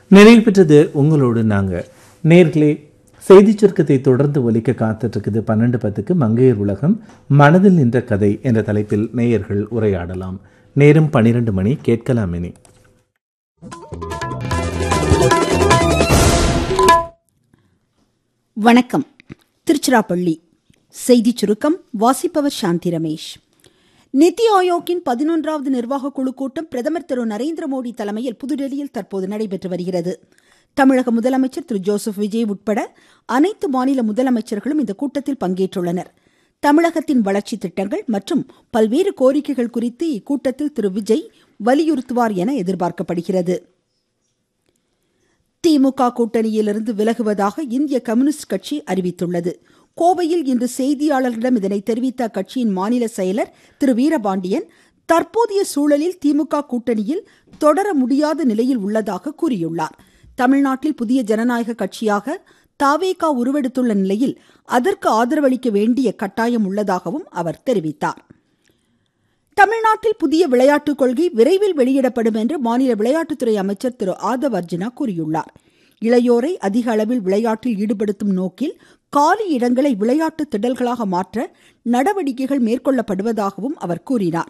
நிறைவு பெற்றது உங்களோடு நாங்க நேர்களே செய்தி சுருக்கத்தை தொடர்ந்து ஒலிக்க காத்துட்டு இருக்குது பன்னெண்டு பத்துக்கு மங்கையர் உலகம் மனதில் நின்ற கதை என்ற தலைப்பில் நேயர்கள் உரையாடலாம் நேரம் பன்னிரண்டு மணி கேட்கலாம் இனி வணக்கம் திருச்சிராப்பள்ளி செய்திச் சுருக்கம் வாசிப்பவர் சாந்தி ரமேஷ் நித்தி ஆயோக்கின் பதினொன்றாவது நிர்வாக குழு கூட்டம் பிரதமர் திரு நரேந்திர மோடி தலைமையில் புதுடெல்லியில் தற்போது நடைபெற்று வருகிறது தமிழக முதலமைச்சர் திரு ஜோசப் விஜய் உட்பட அனைத்து மாநில முதலமைச்சர்களும் இந்த கூட்டத்தில் பங்கேற்றுள்ளனர் தமிழகத்தின் வளர்ச்சி திட்டங்கள் மற்றும் பல்வேறு கோரிக்கைகள் குறித்து இக்கூட்டத்தில் திரு விஜய் வலியுறுத்துவார் என எதிர்பார்க்கப்படுகிறது திமுக கூட்டணியிலிருந்து விலகுவதாக இந்திய கம்யூனிஸ்ட் கட்சி அறிவித்துள்ளது கோவையில் இன்று செய்தியாளர்களிடம் இதனை தெரிவித்த அக்கட்சியின் மாநில செயலர் திரு வீரபாண்டியன் தற்போதைய சூழலில் திமுக கூட்டணியில் தொடர முடியாத நிலையில் உள்ளதாக கூறியுள்ளார் தமிழ்நாட்டில் புதிய ஜனநாயக கட்சியாக தாவேகா உருவெடுத்துள்ள நிலையில் அதற்கு ஆதரவளிக்க வேண்டிய கட்டாயம் உள்ளதாகவும் அவர் தெரிவித்தார் தமிழ்நாட்டில் புதிய விளையாட்டுக் கொள்கை விரைவில் வெளியிடப்படும் என்று மாநில விளையாட்டுத்துறை அமைச்சர் திரு ஆதவ் அர்ஜுனா கூறியுள்ளார் இளையோரை அதிக அளவில் விளையாட்டில் ஈடுபடுத்தும் நோக்கில் காலி இடங்களை விளையாட்டு திடல்களாக மாற்ற நடவடிக்கைகள் மேற்கொள்ளப்படுவதாகவும் அவர் கூறினார்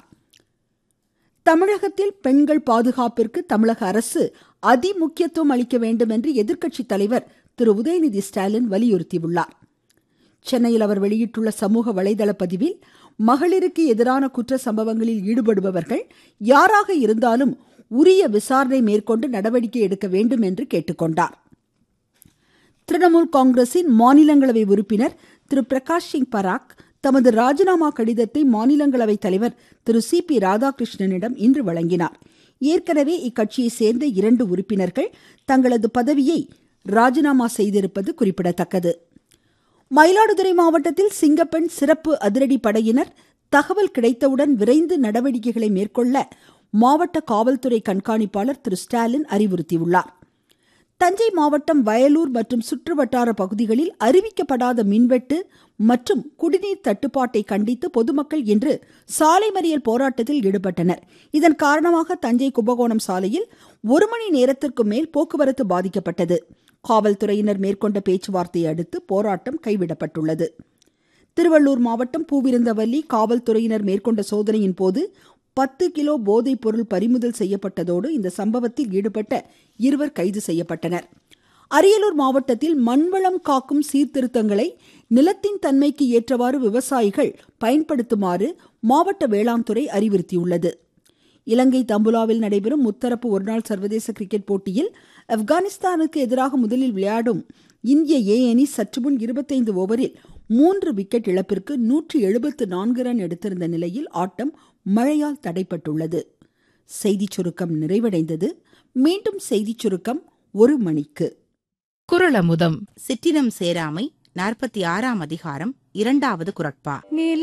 தமிழகத்தில் பெண்கள் பாதுகாப்பிற்கு தமிழக அரசு அதிமுக்கியத்துவம் அளிக்க வேண்டும் என்று எதிர்க்கட்சித் தலைவர் திரு உதயநிதி ஸ்டாலின் வலியுறுத்தியுள்ளார் சென்னையில் அவர் வெளியிட்டுள்ள சமூக வலைதள பதிவில் மகளிருக்கு எதிரான குற்ற சம்பவங்களில் ஈடுபடுபவர்கள் யாராக இருந்தாலும் உரிய விசாரணை மேற்கொண்டு நடவடிக்கை எடுக்க வேண்டும் என்று கேட்டுக்கொண்டார் திரிணாமுல் காங்கிரசின் மாநிலங்களவை உறுப்பினர் திரு பிரகாஷ் சிங் பராக் தமது ராஜினாமா கடிதத்தை மாநிலங்களவை தலைவர் திரு சி பி ராதாகிருஷ்ணனிடம் இன்று வழங்கினார் ஏற்கனவே இக்கட்சியை சேர்ந்த இரண்டு உறுப்பினர்கள் தங்களது பதவியை ராஜினாமா செய்திருப்பது குறிப்பிடத்தக்கது மயிலாடுதுறை மாவட்டத்தில் சிங்கப்பெண் சிறப்பு அதிரடி படையினர் தகவல் கிடைத்தவுடன் விரைந்து நடவடிக்கைகளை மேற்கொள்ள மாவட்ட காவல்துறை கண்காணிப்பாளர் திரு ஸ்டாலின் அறிவுறுத்தியுள்ளார் தஞ்சை மாவட்டம் வயலூர் மற்றும் சுற்றுவட்டார பகுதிகளில் அறிவிக்கப்படாத மின்வெட்டு மற்றும் குடிநீர் தட்டுப்பாட்டை கண்டித்து பொதுமக்கள் இன்று சாலை மறியல் போராட்டத்தில் ஈடுபட்டனர் இதன் காரணமாக தஞ்சை கும்பகோணம் சாலையில் ஒரு மணி நேரத்திற்கு மேல் போக்குவரத்து பாதிக்கப்பட்டது காவல்துறையினர் மேற்கொண்ட பேச்சுவார்த்தையை அடுத்து போராட்டம் கைவிடப்பட்டுள்ளது திருவள்ளூர் மாவட்டம் பூவிருந்தவல்லி காவல்துறையினர் மேற்கொண்ட சோதனையின் போது பத்து கிலோ போதைப் பொருள் பறிமுதல் செய்யப்பட்டதோடு இந்த சம்பவத்தில் ஈடுபட்ட இருவர் கைது செய்யப்பட்டனர் அரியலூர் மாவட்டத்தில் மண்வளம் காக்கும் சீர்திருத்தங்களை நிலத்தின் தன்மைக்கு ஏற்றவாறு விவசாயிகள் பயன்படுத்துமாறு மாவட்ட வேளாண் துறை அறிவுறுத்தியுள்ளது இலங்கை தம்புலாவில் நடைபெறும் முத்தரப்பு ஒருநாள் சர்வதேச கிரிக்கெட் போட்டியில் ஆப்கானிஸ்தானுக்கு எதிராக முதலில் விளையாடும் இந்திய ஏ அணி சற்றுமுன் இருபத்தைந்து ஓவரில் மூன்று விக்கெட் இழப்பிற்கு நூற்றி எழுபத்து நான்கு ரன் எடுத்திருந்த நிலையில் ஆட்டம் மழையால் தடைப்பட்டுள்ளது செய்திச் சுருக்கம் நிறைவடைந்தது மீண்டும் செய்திச் சுருக்கம் ஒரு மணிக்கு குரலமுதம் சிற்றினம் சேராமை நாற்பத்தி ஆறாம் அதிகாரம் இரண்டாவது குரட்பா நில